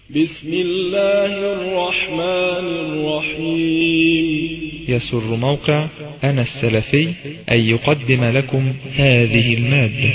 بسم الله الرحمن الرحيم يسر موقع أنا السلفي أن يقدم لكم هذه المادة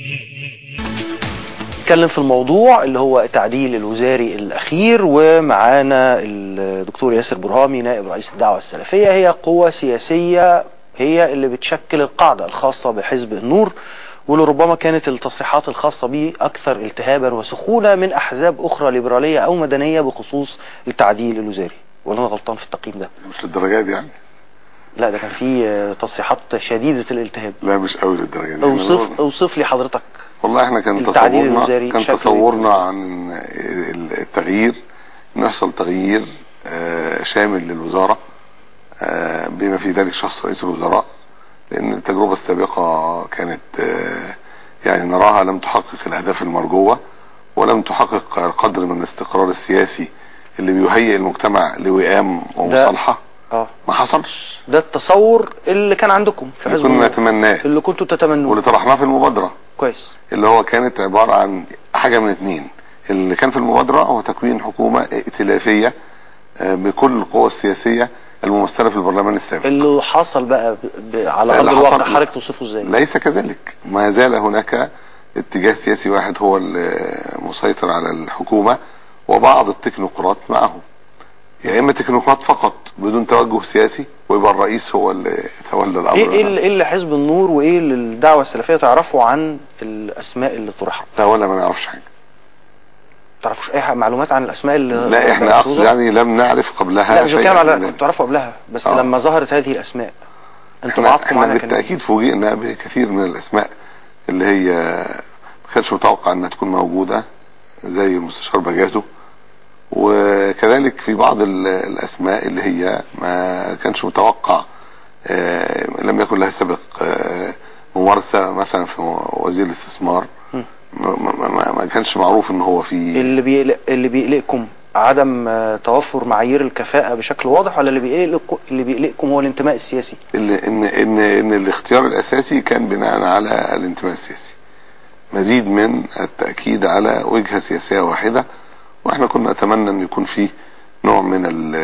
نتكلم في الموضوع اللي هو التعديل الوزاري الأخير ومعانا الدكتور ياسر برهامي نائب رئيس الدعوة السلفية هي قوة سياسية هي اللي بتشكل القاعدة الخاصة بحزب النور واللي ربما كانت التصريحات الخاصة به أكثر التهابا وسخونة من أحزاب أخرى ليبرالية أو مدنية بخصوص التعديل الوزاري ولا أنا غلطان في التقييم ده؟ مش للدرجه دي يعني لا ده كان في آه، تصريحات شديدة الالتهاب لا مش قوي للدرجه دي اوصف اوصف لي حضرتك والله احنا كان التعديل تصورنا الوزاري كان شكله تصورنا عن التغيير انه يحصل تغيير آه، شامل للوزاره آه، بما في ذلك شخص رئيس الوزراء لان التجربه السابقه كانت آه، يعني نراها لم تحقق الاهداف المرجوه ولم تحقق قدر من الاستقرار السياسي اللي بيهيئ المجتمع لوئام ومصالحه اه ما حصلش ده التصور اللي كان عندكم في اللي حزب كنا النور نتمناه اللي كنتوا تتمنوه واللي طرحناه في المبادره كويس اللي هو كانت عبارة عن حاجة من اتنين اللي كان في المبادرة هو تكوين حكومة ائتلافية آه، بكل القوى السياسية الممثلة في البرلمان السابق اللي حصل بقى ب... ب... على ارض اللي الواقع حصل- حضرتك توصفه ازاي ليس كذلك ما زال هناك اتجاه سياسي واحد هو المسيطر على الحكومة وبعض التكنوقراط معه يا اما تكنوقراط فقط بدون توجه سياسي ويبقى الرئيس هو اللي يتولى الامر ايه ايه اللي, إيه اللي حزب النور وايه اللي الدعوه السلفيه تعرفوا عن الاسماء اللي طرحت لا ولا ما نعرفش حاجة تعرفوش اي حاجة- معلومات عن الاسماء اللي لا احنا اقصد يعني لم نعرف قبلها لا مش بتكلم شيئا على من كنت تعرفوا قبلها بس آه. لما ظهرت هذه الاسماء احنا, انطباعاتكم احنا عنها كان بالتأكيد فوجئنا بكثير من الأسماء اللي هي ما كانش متوقع أنها تكون موجودة زي المستشار بجاتو وكذلك في بعض ال- الأسماء اللي هي ما كانش متوقع آه، لم يكن لها سابق آه، ممارسة مثلا في وزير الاستثمار مم. ما, ما, ما, ما كانش معروف ان هو في اللي بيقلق اللي بيقلقكم عدم آه، توفر معايير الكفاءة بشكل واضح ولا اللي بيقلقكم اللي بيقلقكم هو الانتماء السياسي اللي ان ان ان الاختيار الاساسي كان بناء على الانتماء السياسي مزيد من التاكيد على وجهه سياسيه واحده واحنا كنا نتمنى ان يكون فيه نوع من ال-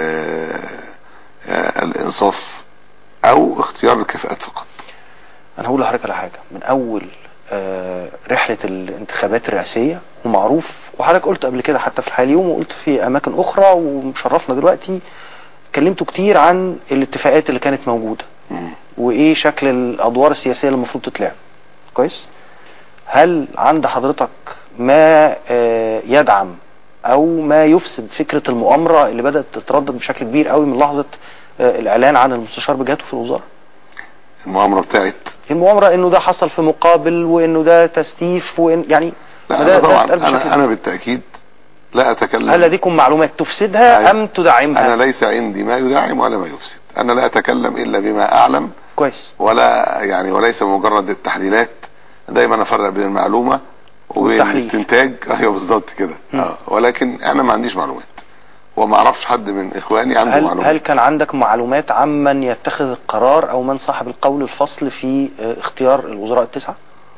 آه، الانصاف او اختيار الكفاءات فقط انا هقول لحضرتك على حاجه من اول آه، رحله الانتخابات الرئاسيه ومعروف وحضرتك قلت قبل كده حتى في الحياه اليوم وقلت في اماكن اخرى ومشرفنا دلوقتي اتكلمتوا كتير عن الاتفاقات اللي كانت موجوده مم. وايه شكل الادوار السياسيه اللي المفروض تتلعب كويس هل عند حضرتك ما آه، يدعم او ما يفسد فكره المؤامره اللي بدات تتردد بشكل كبير قوي من لحظه آه، الاعلان عن المستشار بجاته في الوزاره المؤامره بتاعت المؤامرة انه ده حصل في مقابل وانه ده تستيف وان يعني لا ما أنا ده طبعا ده اتقال انا بشكل انا بالتاكيد لا اتكلم هل لديكم معلومات تفسدها أيوة. ام تدعمها انا ليس عندي ما يدعم ولا ما يفسد انا لا اتكلم الا بما اعلم كويس ولا يعني وليس مجرد التحليلات دايما افرق بين المعلومه والتحليل. والاستنتاج ايوه بالظبط كده مم. آه. ولكن انا ما عنديش معلومات وما اعرفش حد من اخواني عنده هل معلومات هل كان عندك معلومات عمن يتخذ القرار او من صاحب القول الفصل في آه، اختيار الوزراء التسعه؟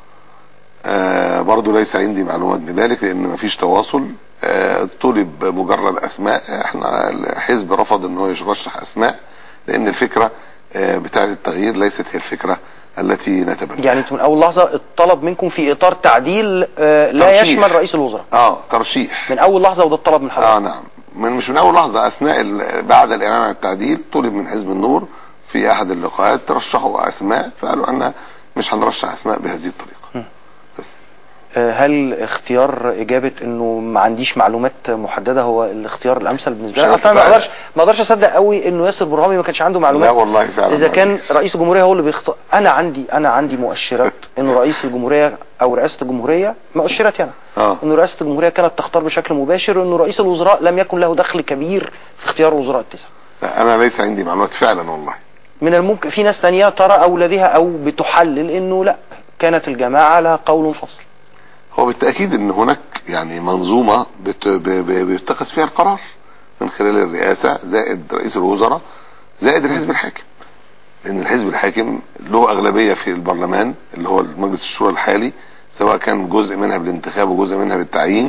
آه برضو ليس عندي معلومات بذلك لان ما فيش تواصل آه طلب مجرد اسماء احنا الحزب رفض ان هو يرشح اسماء لان الفكره آه بتاعه التغيير ليست هي الفكره التي نتبناها يعني انتوا من اول لحظه الطلب منكم في اطار تعديل آه، لا ترشيح. يشمل رئيس الوزراء اه ترشيح من اول لحظه وده الطلب من اه حضرتك نعم من مش من اول لحظه اثناء ال- بعد الاعلان عن التعديل طلب من حزب النور في احد اللقاءات ترشحوا اسماء فقالوا ان مش هنرشح اسماء بهذه الطريقه م. بس آه، هل اختيار اجابه انه ما عنديش معلومات محدده هو الاختيار الامثل بالنسبه مش لي اصلا ما عارف. اقدرش ما اقدرش اصدق قوي انه ياسر برهامي ما كانش عنده لا معلومات والله فعلا اذا ما كان عنديش. رئيس الجمهوريه هو اللي بيختار انا عندي انا عندي مؤشرات انه رئيس الجمهوريه او رئاسه الجمهوريه مؤشراتي انا اه انه رئاسه الجمهوريه كانت تختار بشكل مباشر وانه رئيس الوزراء لم يكن له دخل كبير في اختيار الوزراء التسعه لا انا ليس عندي معلومات فعلا والله من الممكن في ناس تانية ترى اولادها او بتحلل انه لا كانت الجماعه لها قول فصل هو بالتاكيد ان هناك يعني منظومه بت- ب- ب- بيتخذ فيها القرار من خلال الرئاسه زائد رئيس الوزراء زائد الحزب الحاكم لان الحزب الحاكم له اغلبيه في البرلمان اللي هو مجلس الشورى الحالي سواء كان جزء منها بالانتخاب وجزء منها بالتعيين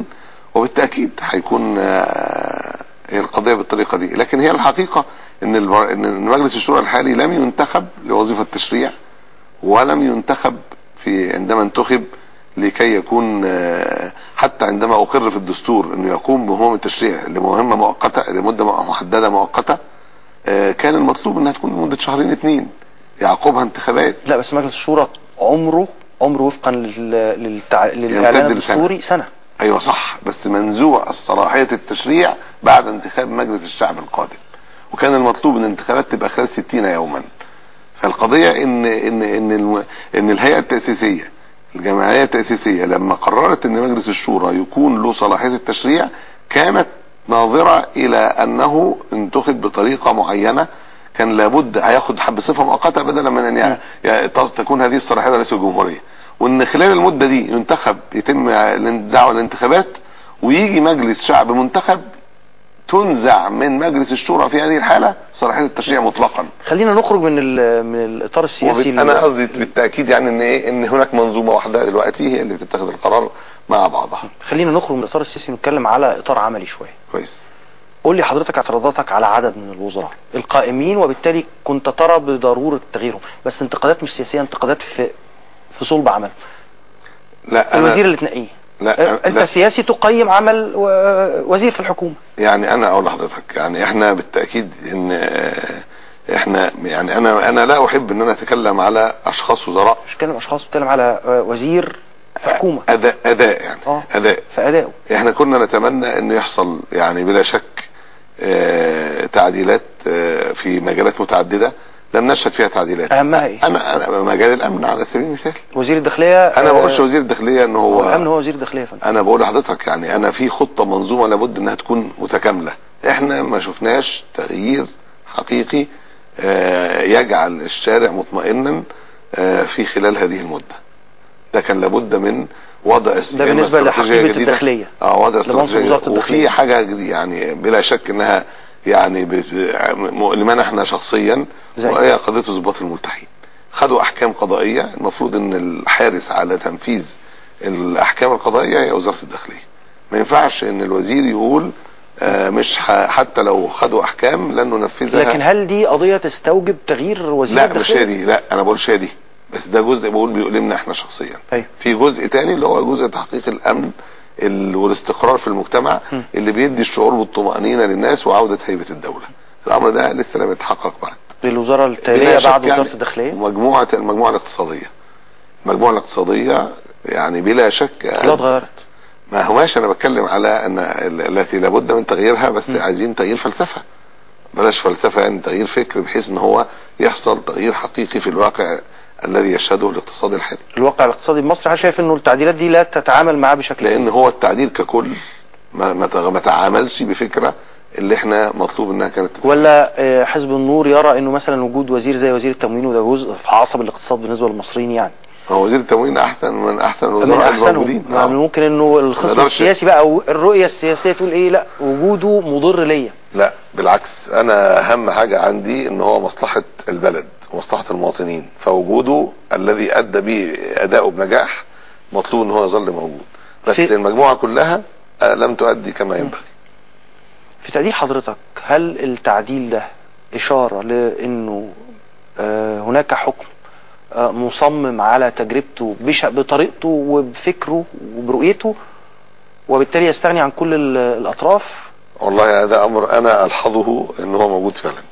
وبالتاكيد هيكون آه، هي القضيه بالطريقه دي لكن هي الحقيقه ان البر- ان مجلس الشورى الحالي لم ينتخب لوظيفه التشريع ولم ينتخب في عندما انتخب لكي يكون آه، حتى عندما اقر في الدستور انه يقوم بمهمه التشريع لمهمه مؤقته لمده محدده مؤقته آه، كان المطلوب انها تكون لمده شهرين اتنين يعقبها انتخابات لا بس مجلس الشورى عمره عمره وفقا لل... للتع... للاعلان يمتد لسنة. الدستوري سنه ايوه صح بس منزوع الصلاحيه التشريع بعد انتخاب مجلس الشعب القادم وكان المطلوب ان الانتخابات تبقى خلال 60 يوما فالقضيه ان ان ان الم... ان الهيئه التاسيسيه الجمعيه التاسيسيه لما قررت ان مجلس الشورى يكون له صلاحيه التشريع كانت ناظره الى انه انتخب بطريقه معينه كان لابد هياخد بصفه مؤقته بدلا من ان ي- ي- تكون هذه الصلاحيه رئيس الجمهوريه وان خلال المده دي ينتخب يتم الدعوه للانتخابات ويجي مجلس شعب منتخب تنزع من مجلس الشورى في هذه الحاله صلاحيه التشريع مطلقا خلينا نخرج من ال... من الاطار السياسي وبت... ال- انا قصدي بالتاكيد يعني ان ايه ان هناك منظومه واحده دلوقتي هي اللي بتتخذ القرار مع بعضها خلينا نخرج من الاطار السياسي ونتكلم على اطار عملي شويه كويس قول لي حضرتك اعتراضاتك على عدد من الوزراء القائمين وبالتالي كنت ترى بضروره تغييرهم بس انتقادات مش سياسيه انتقادات في في صلب عمل لا الوزير انا اللي تنقيه لا, انت لا سياسي تقيم عمل و- وزير في الحكومه يعني انا اقول لحضرتك يعني احنا بالتاكيد ان آه، احنا يعني انا انا لا احب ان انا اتكلم على اشخاص وزراء مش بتكلم اشخاص بتكلم على آه، وزير في حكومه اداء اداء يعني اه. اداء في ادائه احنا كنا نتمنى انه يحصل يعني بلا شك آه، تعديلات آه، في مجالات متعدده لم نشهد فيها تعديلات اهمها ايه؟ انا انا مجال الامن على سبيل المثال وزير الداخليه انا آه، ما بقولش وزير الداخليه ان هو هو الامن هو وزير الداخليه يا فندم انا بقول لحضرتك يعني انا في خطه منظومه لابد انها تكون متكامله احنا ما شفناش تغيير حقيقي آه، يجعل الشارع مطمئنا آه، في خلال هذه المده ده كان لابد من وضع اس- ده بالنسبة استراتيجية لحقيبة جديدة. الداخلية. اه وضع لمنصب استراتيجية وزارة الداخلية. وفي حاجه جديدة يعني بلا شك انها يعني بت- مؤلمانا احنا شخصيا زي؟ وهي قضيه ضباط الملتحين خدوا احكام قضائيه المفروض ان الحارس على تنفيذ الاحكام القضائيه هي وزاره الداخليه ما ينفعش ان الوزير يقول آه، مش ح- حتى لو خدوا احكام لن ننفذها لكن هل دي قضيه تستوجب تغيير وزير لا الداخليه مش هي دي لا انا بقولش هي دي بس ده جزء بقول بيؤلمنا احنا شخصيا أيوة. في جزء تاني اللي هو جزء تحقيق الامن ال- والاستقرار في المجتمع م. اللي بيدي الشعور بالطمأنينة للناس وعودة هيبة الدولة الامر ده لسه لم يتحقق بعد للوزاره بلا التاليه شك بعد يعني وزاره الداخليه مجموعة المجموعة الاقتصادية المجموعة الاقتصادية يعني بلا شك لا اتغيرت ما هو ماشي انا بتكلم على ان ال- التي لابد من تغييرها بس م. عايزين تغيير فلسفه بلاش فلسفه يعني تغيير فكر بحيث ان هو يحصل تغيير حقيقي في الواقع الذي يشهده الاقتصاد الحالي الواقع الاقتصادي المصري هل شايف انه التعديلات دي لا تتعامل معاه بشكل لان هو التعديل ككل ما ما تغ- ما تعاملش بفكره اللي احنا مطلوب انها كانت تتعامل. ولا آه، حزب النور يرى انه مثلا وجود وزير زي وزير التموين وده جزء في عصب الاقتصاد بالنسبه للمصريين يعني هو وزير التموين احسن من احسن من الوزراء احسنهم الموجودين يعني آه. ممكن انه الخصم نقدرش- السياسي بقى او الرؤيه السياسيه تقول ايه لا وجوده مضر ليا لا بالعكس انا اهم حاجة عندي ان هو مصلحة البلد ومصلحة المواطنين فوجوده الذي ادى به اداؤه بنجاح مطلوب ان هو يظل موجود بس في- المجموعة كلها آه، لم تؤدي كما ينبغي في تقدير حضرتك هل التعديل ده إشارة لأنه آه، هناك حكم آه، مصمم على تجربته بش- بطريقته وبفكره وبرؤيته وبالتالي يستغني عن كل ال- الأطراف والله هذا امر انا الحظه ان هو موجود فعلا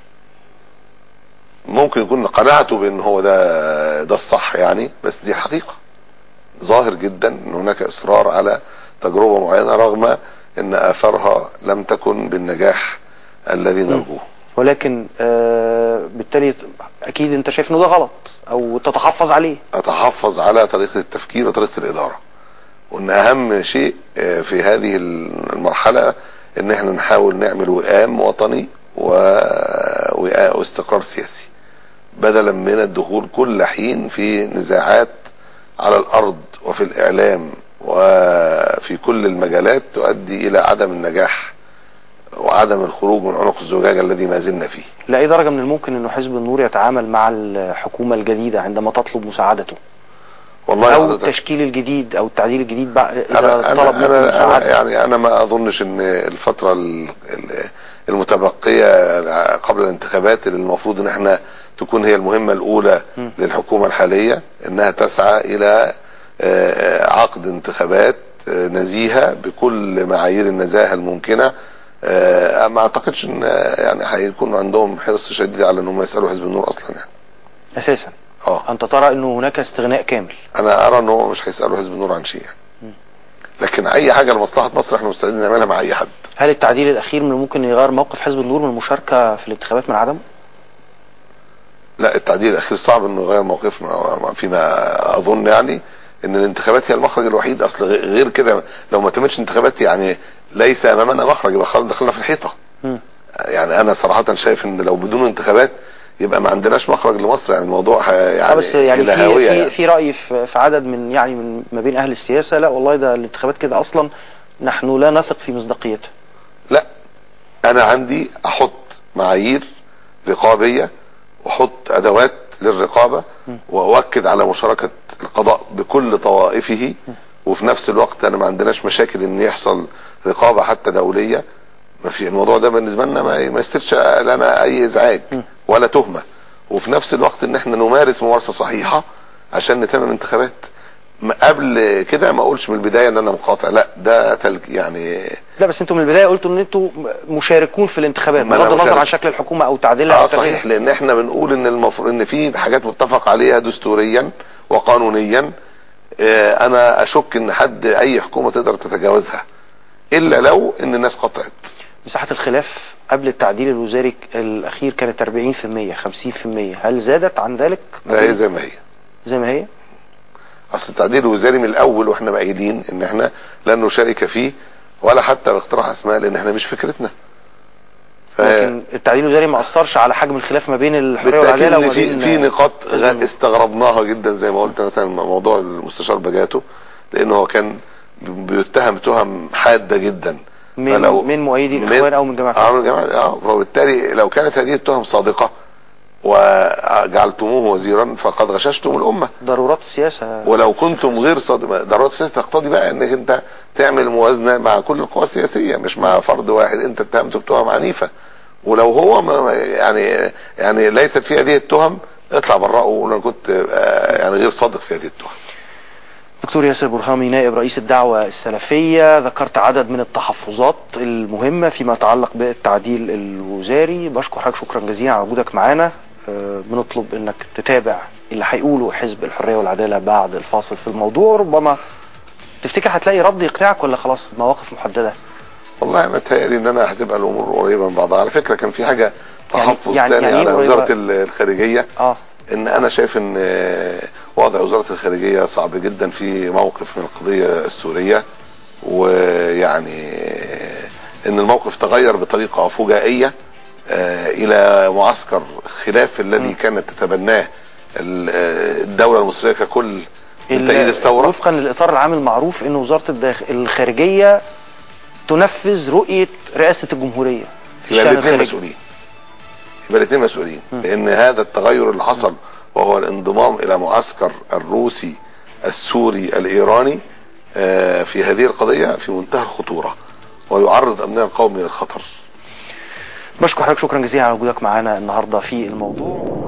ممكن يكون قناعته بان هو ده ده الصح يعني بس دي حقيقة ظاهر جدا ان هناك اصرار على تجربة معينة رغم ان اثرها لم تكن بالنجاح الذي نرجوه ولكن آه، بالتالي أكيد أنت شايف إنه ده غلط أو تتحفظ عليه اتحفظ على طريقة التفكير وطريقة الادارة وان اهم شيء آه، في هذه المرحلة ان احنا نحاول نعمل وئام وطني و... وإ- واستقرار سياسي بدلا من الدخول كل حين في نزاعات على الارض وفي الاعلام وفي كل المجالات تؤدي الى عدم النجاح وعدم الخروج من عنق الزجاجة الذي ما زلنا فيه لأي درجة من الممكن أنه حزب النور يتعامل مع الحكومة الجديدة عندما تطلب مساعدته والله او حضرتك- التشكيل الجديد او التعديل الجديد بقى اذا انا طلب انا منكم انا, أنا مساعدة يعني انا ما اظنش ان الفتره ال- ال- المتبقيه قبل الانتخابات اللي المفروض ان احنا تكون هي المهمه الاولى م. للحكومه الحاليه انها تسعى الى آه، عقد انتخابات آه، نزيهه بكل معايير النزاهه الممكنه آه، ما اعتقدش ان آه، يعني هيكون عندهم حرص شديد على انهم يسالوا حزب النور اصلا يعني اساسا اه انت ترى انه هناك استغناء كامل انا ارى ان هو مش هيسالوا حزب النور عن شيء يعني. لكن اي حاجه لمصلحه مصر احنا مستعدين نعملها مع اي حد هل التعديل الاخير من الممكن يغير موقف حزب النور من المشاركه في الانتخابات من عدمه لا التعديل الاخير صعب انه يغير موقفنا ما- فيما اظن يعني ان الانتخابات هي المخرج الوحيد اصل غ- غير كده لو ما تمتش انتخابات يعني ليس امامنا مخرج يبقى خلاص دخلنا في الحيطه مم. يعني انا صراحه شايف ان لو بدون انتخابات يبقى ما عندناش مخرج لمصر يعني الموضوع ه- اه يعني بس يعني إلى في هاوية في, يعني. في راي في, في عدد من يعني من ما بين اهل السياسه لا والله ده الانتخابات كده اصلا نحن لا نثق في مصداقيتها لا انا عندي احط معايير رقابيه واحط ادوات للرقابه واؤكد على مشاركه القضاء بكل طوائفه وفي نفس الوقت انا ما عندناش مشاكل ان يحصل رقابه حتى دوليه ما في الموضوع ده بالنسبه لنا ما ما يسترش لنا اي ازعاج ولا تهمه وفي نفس الوقت ان احنا نمارس ممارسه صحيحه عشان نتمم انتخابات ما- قبل كده ما اقولش من البدايه ان انا مقاطع لا ده تلك يعني لا بس انتوا من البدايه قلتوا ان انتوا مشاركون في الانتخابات ما أنا بغض النظر مشارك. عن شكل الحكومه او تعديلها اه او تغييرها. صحيح لان احنا بنقول ان المفروض ان في حاجات متفق عليها دستوريا وقانونيا آه انا اشك ان حد اي حكومه تقدر تتجاوزها الا لو ان الناس قطعت مساحه الخلاف قبل التعديل الوزاري الاخير كانت 40% 50% هل زادت عن ذلك لا هي زي ما هي زي ما هي اصل التعديل الوزاري من الاول واحنا مأيدين ان احنا لن نشارك فيه ولا حتى باقتراح اسماء لان احنا مش فكرتنا ف- لكن التعديل الوزاري ما اثرش على حجم الخلاف ما بين الحريه بالتاكيد والعداله ان وما في بين في نقاط حزب غ- النور. استغربناها جدا زي ما قلت مثلا موضوع المستشار بجاتو لانه هو كان بيتهم تهم حاده جدا من فلو- من مؤيدي من- الاخوان او من جماعه اه من جماعه اه فبالتالي لو كانت هذه التهم صادقه وجعلتموه وزيرا فقد غششتم الامه ضرورات السياسه ولو كنتم غير صادق ضرورات السياسه تقتضي بقى انك انت تعمل موازنه مع كل القوى السياسيه مش مع فرد واحد انت اتهمته بتهم عنيفه ولو هو ما يعني يعني ليست في هذه التهم اطلع براه وقول انا كنت آه، يعني غير صادق في هذه التهم دكتور ياسر برهامي نائب رئيس الدعوة السلفية ذكرت عدد من التحفظات المهمة فيما يتعلق بالتعديل الوزاري بشكر حضرتك شكرا جزيلا على وجودك معانا آه، بنطلب انك تتابع اللي هيقوله حزب الحرية والعدالة بعد الفاصل في الموضوع ربما تفتكر هتلاقي رد يقنعك ولا خلاص مواقف محددة والله انا متهيألي ان انا هتبقى الامور قريبه من بعضها على فكره كان في حاجه يعني- تحفظ يعني- تاني يعني إيه على قريبة؟ وزاره ال- الخارجيه اه ان انا شايف ان آه، وضع وزاره الخارجيه صعب جدا في موقف من القضيه السوريه ويعني آه، ان الموقف تغير بطريقه فجائيه آه، الى معسكر خلاف الذي كانت تتبناه ال- آه، الدوله المصريه ككل من تأييد ال- الثوره وفقا للاطار العام المعروف ان وزارة الداخل الخارجية تنفذ رؤية رئاسة الجمهورية في يبقى الشأن الاثنين الخارجي. مسؤولين يبقى الاثنين مسؤولين لان هذا التغير اللي حصل وهو الانضمام الى معسكر الروسي السوري الايراني آه، في هذه القضيه في منتهى الخطوره ويعرض امننا القومي للخطر بشكر حضرتك شكرا جزيلا على وجودك معانا النهارده في الموضوع